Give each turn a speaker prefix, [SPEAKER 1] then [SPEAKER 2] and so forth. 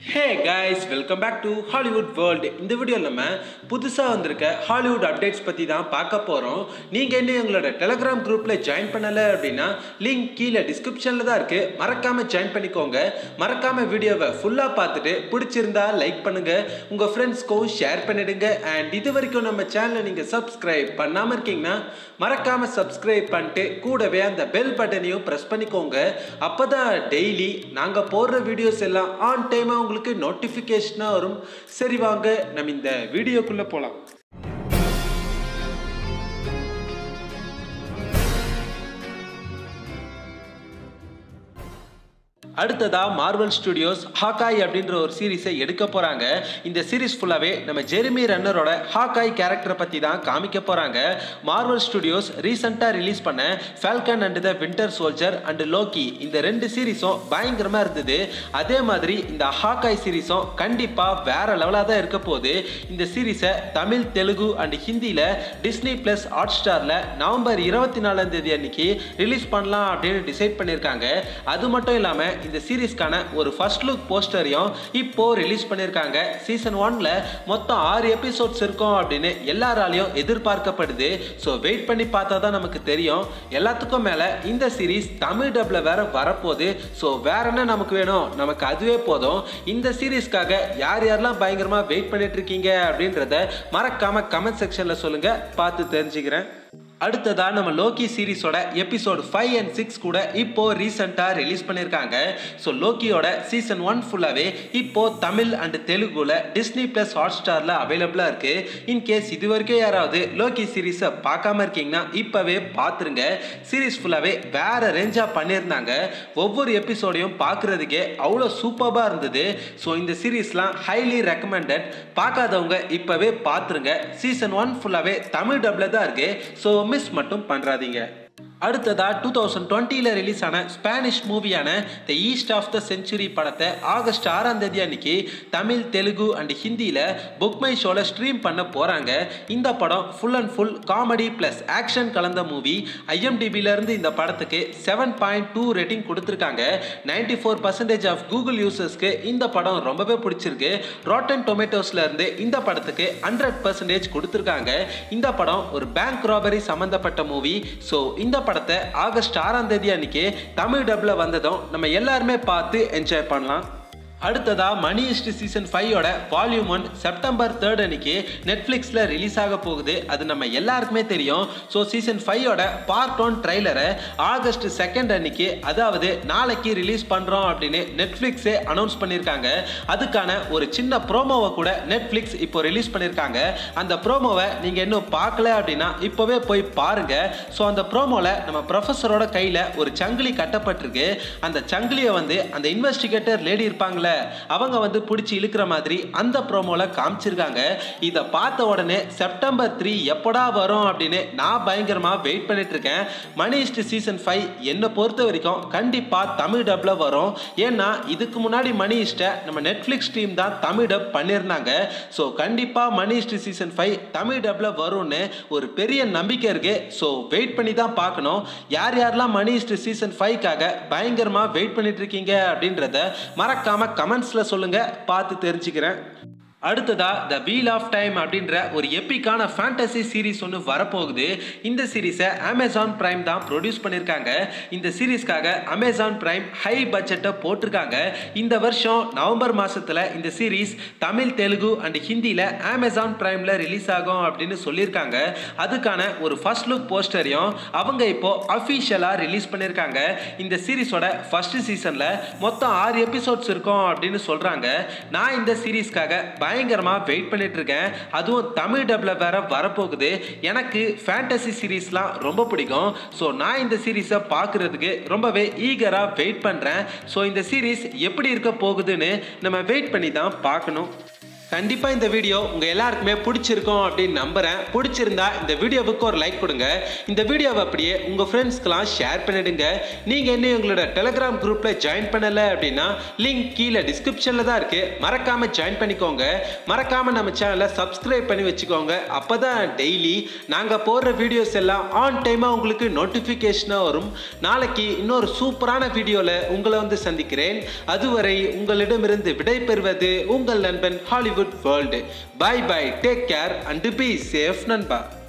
[SPEAKER 1] hey guys welcome back to Hollywood world இந்த வீடியோவில் நம்ம புதுசாக வந்திருக்க ஹாலிவுட் அப்டேட்ஸ் பற்றி தான் பார்க்க போகிறோம் நீங்கள் இன்னும் எங்களோட டெலகிராம் குரூப்பில் ஜாயின் பண்ணலை அப்படின்னா லிங்க் கீழே டிஸ்கிரிப்ஷனில் தான் இருக்குது மறக்காமல் ஜாயின் பண்ணிக்கோங்க மறக்காமல் வீடியோவை ஃபுல்லாக பார்த்துட்டு பிடிச்சிருந்தா லைக் பண்ணுங்கள் உங்கள் ஃப்ரெண்ட்ஸ்க்கும் ஷேர் பண்ணிடுங்க அண்ட் இது வரைக்கும் நம்ம சேனலை நீங்கள் சப்ஸ்கிரைப் பண்ணாமல் இருக்கீங்கன்னா மறக்காமல் சப்ஸ்கிரைப் பண்ணிட்டு கூடவே அந்த பெல் பட்டனையும் ப்ரெஸ் பண்ணிக்கோங்க அப்போ தான் டெய்லி நாங்கள் போடுற வீடியோஸ் எல்லாம் ஆன் டைமாக உங்களுக்கு நோட்டிஃபிகேஷனாக வரும் சரி வாங்க நம்ம இந்த வீடியோக்குள்ளே போகலாம் அடுத்ததா மார்வல் ஸ்டுடியோஸ் ஹாக்காய் அப்படின்ற ஒரு சீரிஸை எடுக்க போறாங்க இந்த சீரிஸ் ஃபுல்லாவே நம்ம ஜெரிமி ரன்னரோட ஹாக்காய் கேரக்டரை பத்தி தான் காமிக்க போறாங்க மார்வல் ஸ்டுடியோஸ் ரீசெண்டா ரிலீஸ் பண்ண Falcon and the Winter Soldier and Loki இந்த ரெண்டு சீரிஸும் பயங்கரமா இருந்தது அதே மாதிரி இந்த ஹாக்காய் சீரிஸும் கண்டிப்பா வேற லெவலாக தான் இருக்க போகுது இந்த சீரிஸை தமிழ் தெலுங்கு அண்ட் ஹிந்தியில டிஸ்னி பிளஸ் ஹாட் ஸ்டார்ல நவம்பர் இருபத்தி நாலாம் தேதி அன்னைக்கு ரிலீஸ் பண்ணலாம் அப்படின்னு டிசைட் பண்ணியிருக்காங்க அது மட்டும் இல்லாம இந்த சீரிஸ்க்கான ஒரு ஃபர்ஸ்ட் லுக் போஸ்டரையும் இப்போ ரிலீஸ் பண்ணியிருக்காங்க சீசன் ஒன்ல மொத்தம் ஆறு எபிசோட்ஸ் இருக்கும் அப்படின்னு எல்லாராலையும் எதிர்பார்க்கப்படுது ஸோ வெயிட் பண்ணி பார்த்தா தான் நமக்கு தெரியும் எல்லாத்துக்கும் மேலே இந்த சீரிஸ் தமிழ் டப்ல வேற வரப்போகுது ஸோ வேற என்ன நமக்கு வேணும் நமக்கு அதுவே போதும் இந்த சீரீஸ்க்காக யார் யாரெல்லாம் பயங்கரமாக வெயிட் பண்ணிட்டு இருக்கீங்க அப்படின்றத மறக்காம கமெண்ட் செக்ஷனில் சொல்லுங்க பார்த்து தெரிஞ்சுக்கிறேன் அடுத்ததா நம்ம லோக்கி சீரிஸோட எபிசோட் ஃபைவ் அண்ட் சிக்ஸ் கூட இப்போ ரீசெண்டாக ரிலீஸ் பண்ணியிருக்காங்க ஸோ லோக்கியோட சீசன் ஒன் ஃபுல்லாகவே இப்போ தமிழ் அண்ட் தெலுங்குல டிஸ்னி பிளஸ் ஹாட் ஸ்டாரில் அவைலபிளாக இருக்கு இன்கேஸ் இது வரைக்கும் யாராவது லோக்கி சீரீஸை பார்க்காம இருக்கீங்கன்னா இப்போவே பார்த்துருங்க சீரீஸ் ஃபுல்லாகவே வேற ரேஞ்சாக பண்ணியிருந்தாங்க ஒவ்வொரு எபிசோடையும் பார்க்குறதுக்கே அவ்வளோ சூப்பராக இருந்தது ஸோ இந்த சீரீஸ்லாம் ஹைலி ரெக்கமெண்டட் பார்க்காதவங்க இப்போவே பார்த்துருங்க சீசன் ஒன் ஃபுல்லாகவே தமிழ் டப்பில் தான் இருக்கு ஸோ மிஸ் மட்டும் பண்ணுறாதீங்க அடுத்ததா டூ தௌசண்ட் டுவெண்ட்டியில் ரிலீஸ் ஆன ஸ்பானிஷ் மூவியான the east of the century படத்தை ஆகஸ்ட் ஆறாம் தேதி அன்னைக்கு தமிழ் தெலுங்கு அண்ட் ஹிந்தியில் புக் மை ஷோவில் ஸ்ட்ரீம் பண்ண போகிறாங்க இந்த படம் full and full comedy plus action கலந்த மூவி ஐஎம்டிபியிலேருந்து இந்த படத்துக்கு செவன் பாயிண்ட் டூ ரேட்டிங் கொடுத்துருக்காங்க ninety four percentage of Google யூசர்ஸ்க்கு இந்த படம் ரொம்பவே பிடிச்சிருக்கு ராட்டன் டொமேட்டோஸ்லேருந்து இந்த படத்துக்கு ஹண்ட்ரட் பர்சன்டேஜ் கொடுத்துருக்காங்க இந்த படம் ஒரு பேங்க் ராபரி சம்மந்தப்பட்ட மூவி ஸோ இந்த படத்தை ஆகஸ்ட் ஆறாம் தேதி அன்னைக்கு தமிழ் டப்ல வந்ததும் நம்ம எல்லாருமே பார்த்து என்ஜாய் பண்ணலாம் அடுத்ததா மணி இஸ்ட் சீசன் ஃபைவோட வால்யூம் ஒன் செப்டம்பர் தேர்ட் அன்னைக்கு நெட்ஃப்ளிக்ஸில் ரிலீஸ் ஆக போகுது அது நம்ம எல்லாருக்குமே தெரியும் ஸோ சீசன் ஃபைவோட பார்ட் ஒன் ட்ரைலரை ஆகஸ்ட் செகண்ட் அன்னைக்கு அதாவது நாளைக்கு ரிலீஸ் பண்ணுறோம் அப்படின்னு நெட்ஃப்ளிக்ஸே அனௌன்ஸ் பண்ணியிருக்காங்க அதுக்கான ஒரு சின்ன ப்ரோமோவை கூட நெட்ஃப்ளிக்ஸ் இப்போ ரிலீஸ் பண்ணியிருக்காங்க அந்த ப்ரோமோவை நீங்கள் இன்னும் பார்க்கல அப்படின்னா இப்போவே போய் பாருங்க ஸோ அந்த ப்ரோமோவில் நம்ம ப்ரொஃபஸரோட கையில் ஒரு சங்கிலி கட்டப்பட்டிருக்கு அந்த சங்கிலியை வந்து அந்த இன்வெஸ்டிகேட்டர் லேடி இருப்பாங்களே அவங்க வந்து பிடிச்சி இழுக்கிற மாதிரி அந்த ப்ரோமோல காமிச்சிருக்காங்க இதை பார்த்த உடனே செப்டம்பர் த்ரீ எப்படா வரும் அப்படின்னு நான் பயங்கரமா வெயிட் பண்ணிட்டு இருக்கேன் மணிஸ்ட் சீசன் ஃபைவ் என்னை பொறுத்த வரைக்கும் கண்டிப்பா தமிழ் டப்ல வரும் ஏன்னா இதுக்கு முன்னாடி மணிஸ்ட்டை நம்ம நெட்ஃப்ளிக்ஸ் டீம் தான் தமிழ் டப் பண்ணியிருந்தாங்க ஸோ கண்டிப்பா மணிஸ்ட் சீசன் ஃபைவ் தமிழ் டப்ல வரும்னு ஒரு பெரிய நம்பிக்கை இருக்கு ஸோ வெயிட் பண்ணி தான் பார்க்கணும் யார் யாரெல்லாம் மணிஸ்ட் சீசன் ஃபைவ்க்காக பயங்கரமா வெயிட் பண்ணிட்டு இருக்கீங்க அப்படின்றத மறக்காம கமெண்ட்ஸில் சொல்லுங்கள் பார்த்து தெரிஞ்சுக்கிறேன் அடுத்ததா த வீல் ஆஃப் டைம் அப்படின்ற ஒரு எப்பிக்கான ஃபேண்டசி சீரிஸ் ஒன்று வரப்போகுது இந்த சீரீஸை அமேசான் பிரைம் தான் ப்ரொடியூஸ் பண்ணியிருக்காங்க இந்த சீரீஸ்க்காக அமேசான் பிரைம் ஹை பட்ஜெட்டை போட்டிருக்காங்க இந்த வருஷம் நவம்பர் மாதத்தில் இந்த சீரீஸ் தமிழ் தெலுங்கு அண்ட் ஹிந்தியில் அமேசான் பிரைமில் ரிலீஸ் ஆகும் அப்படின்னு சொல்லியிருக்காங்க அதுக்கான ஒரு ஃபர்ஸ்ட் லுக் போஸ்டரையும் அவங்க இப்போ அஃபீஷியலாக ரிலீஸ் பண்ணியிருக்காங்க இந்த சீரீஸோட ஃபர்ஸ்ட் சீசனில் மொத்தம் ஆறு எபிசோட்ஸ் இருக்கும் அப்படின்னு சொல்கிறாங்க நான் இந்த சீரீஸ்க்காக பயங்கரமாக வெயிட் பண்ணிட்டு இருக்கேன் அதுவும் தமிழ் டப்பில் வேற வரப்போகுது எனக்கு ஃபேண்டசி சீரீஸ்லாம் ரொம்ப பிடிக்கும் ஸோ நான் இந்த சீரீஸை பார்க்குறதுக்கு ரொம்பவே ஈகராக வெயிட் பண்ணுறேன் ஸோ இந்த சீரீஸ் எப்படி இருக்க போகுதுன்னு நம்ம வெயிட் பண்ணி தான் பார்க்கணும் கண்டிப்பா இந்த வீடியோ உங்க எல்லாருக்குமே பிடிச்சிருக்கும் அப்படின்னு நம்புறேன் பிடிச்சிருந்தா இந்த வீடியோவுக்கு ஒரு லைக் கொடுங்க இந்த வீடியோவை அப்படியே உங்க ஃப்ரெண்ட்ஸ்க்கெல்லாம் ஷேர் பண்ணிடுங்க நீங்க இன்னும் எங்களோட டெலிகிராம் குரூப்ல ஜாயின் பண்ணல அப்படின்னா லிங்க் கீழே டிஸ்கிரிப்ஷன்ல தான் இருக்கு மறக்காம ஜாயின் பண்ணிக்கோங்க மறக்காம நம்ம சேனலை சப்ஸ்கிரைப் பண்ணி வச்சுக்கோங்க அப்பதான் டெய்லி நாங்க போடுற வீடியோஸ் எல்லாம் ஆன் டைமா உங்களுக்கு நோட்டிபிகேஷனா வரும் நாளைக்கு இன்னொரு சூப்பரான வீடியோல உங்களை வந்து சந்திக்கிறேன் அதுவரை உங்களிடமிருந்து விடை பெறுவது உங்கள் நண்பன் Hollywood world bye bye take care and be safe நண்பா